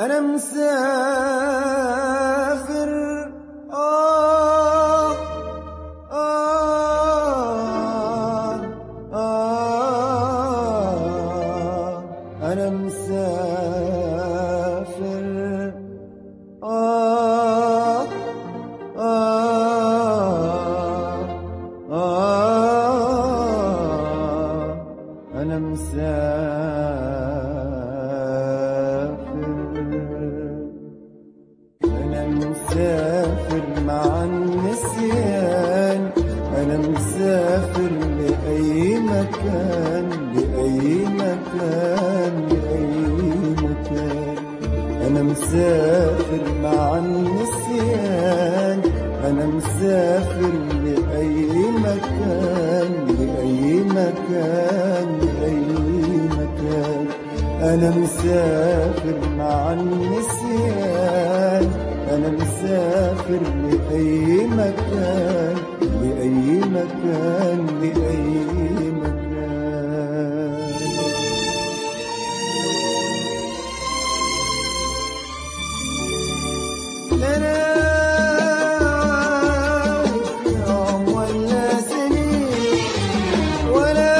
أنا مسافر آه آه آه أنا مسافر آه آه آه أنا مسافر أنا مسافر مع النسيان أنا مسافر لأي مكان لأي مكان لأي مكان أنا مسافر مع النسيان أنا مسافر لأي مكان لأي مكان لأي مكان أنا مسافر مع النسيان أنا مسافر لأي مكان لأي مكان لأي مكان لا أنا عارف يوم ولا سنين ولا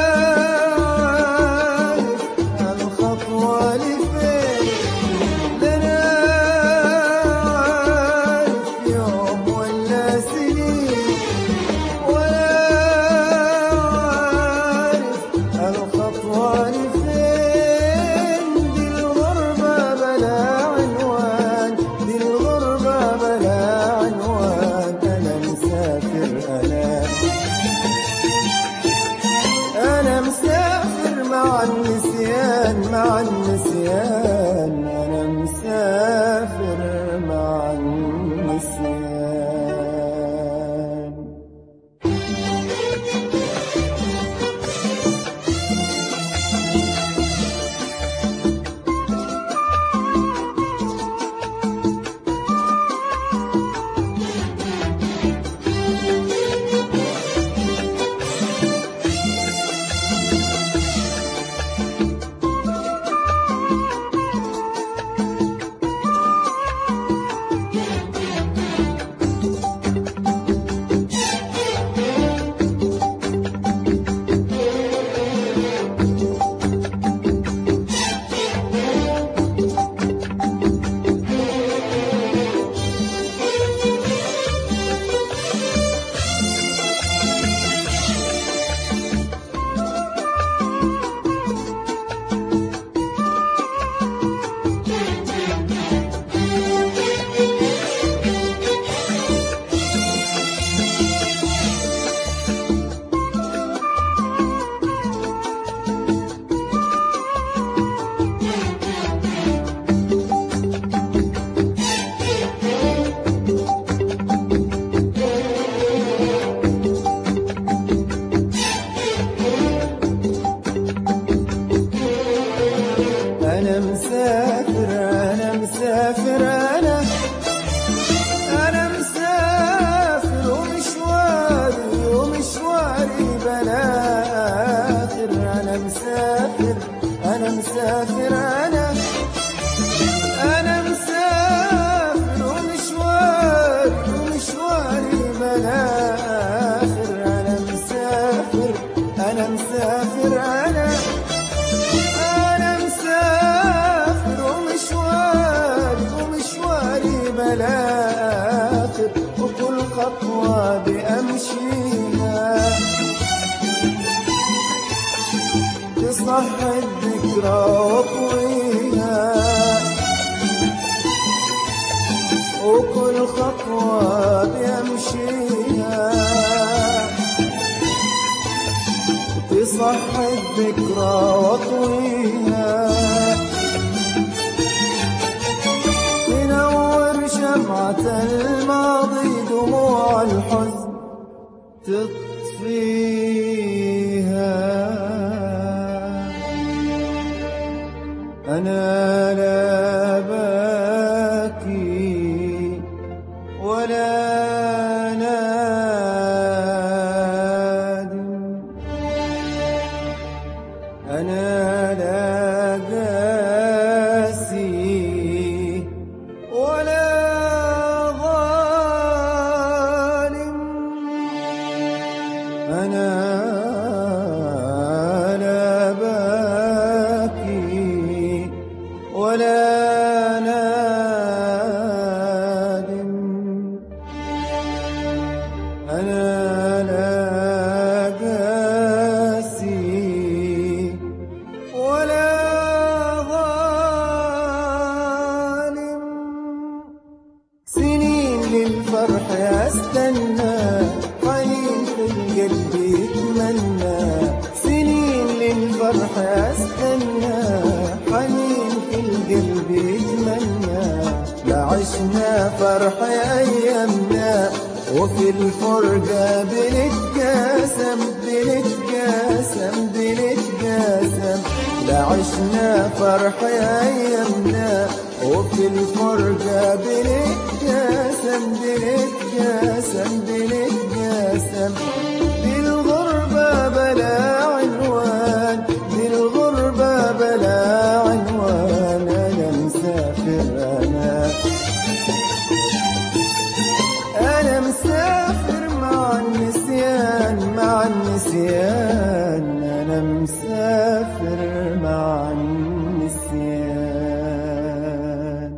عارف الخطوة لفين لا أنا عارف يوم ولا سنين ولا عارف الخطوة لفين دي الغربة بلا عنوان دي الغربة بلا عنوان أنا مسافر أنا أنا مسافر مع النسيان مع النسيان أنا مسافر مع النسيان أنا مسافر أنا مسافر أنا أنا مسافر ومشواري ومشواري بلا آخر أنا مسافر أنا مسافر أنا أنا مسافر ومشواري ومشواري بلا آخر أنا مسافر أنا مسافر أنا أنا مسافر ومشواري ومشواري بلا آخر وكل خطوة بأمشيها تصح الذكرى وأطويها وكل خطوة بأمشيها تصح الذكرى واطويها تنور شمعة الماضي دموع الحزن تطفيها أنا لا باكي ولا نادم أنا لا قاسي أنا لا باكي ولا نادم أنا لا قاسي ولا ظالم سنين للفرح استنى قليل في القلب يتمنى سنين للفرح استنى حنين في القلب يتمنى لعشنا فرح ايامنا وفي الفرقة بنتقاسم بنتقاسم بنتقاسم لعشنا فرح ايامنا وفي الفرقة بنتقاسم بنتقاسم بنتقاسم بالغربة بلا عنوان بالغربة بلا عنوان أنا مسافر أنا أنا مسافر مع النسيان مع النسيان أنا مسافر مع النسيان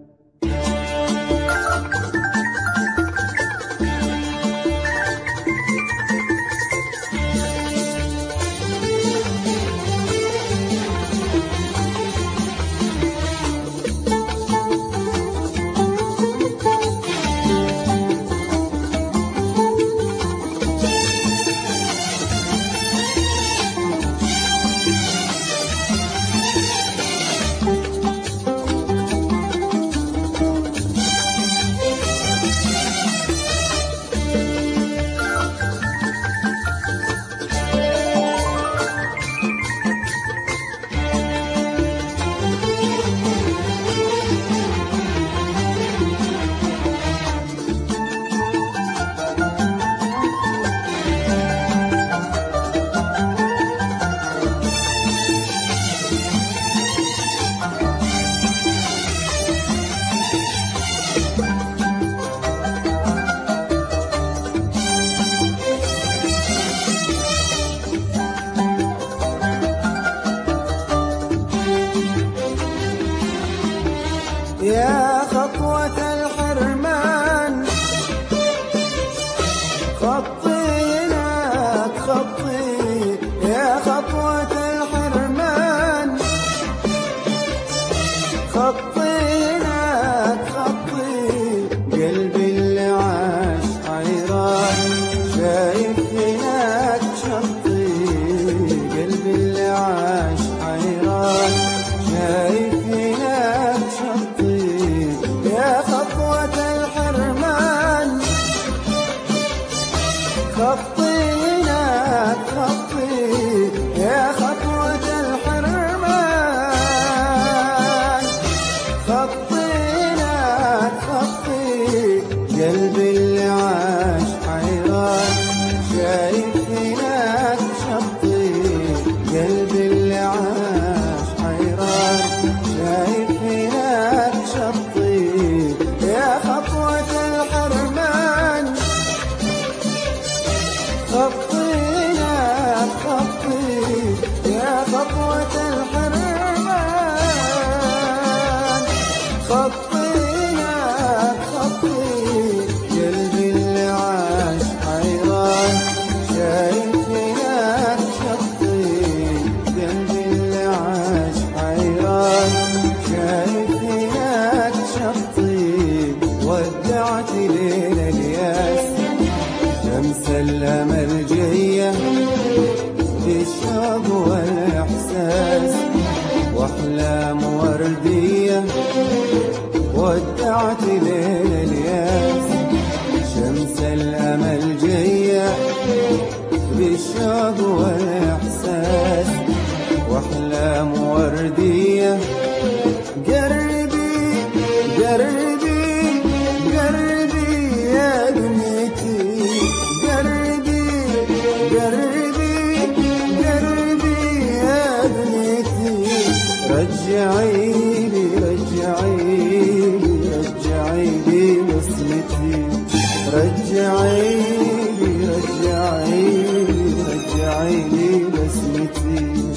يا خطوة الحرمان خطيناك خطي يا خطوة الحرمان خطيناك خطي قلبي اللي عاش حيران شايف هناك شطي قلبي اللي عاش حيران شايف هناك شطي يا خطوة الحرمان خطيناك خطي يا خطوة الحرمان خطيناك خطي قلبي اللي عاش حيران شايف هناك شطي قلبي اللي عاش حيران شايف هناك شطي يا خطوة الحرمان خطينا خطي يا خطوة الحرمان خطينا خطي قلبي اللي عاش حيران شايف هناك شطي قلبي اللي عاش حيران شايف هناك شطي ودعت ليلة الياس شمس الأمل جاية بالشوق والإحساس وأحلام وردية ودعت ليل الياس شمس الأمل جاية بالشوق والإحساس وأحلام وردية قربي قربي قربي يا دنيتي قربي قربي قربي يا دنيتي رجعي لي رجعي لي رجعي لي بسمتي رجعي لي رجعي لي عيني بسمتي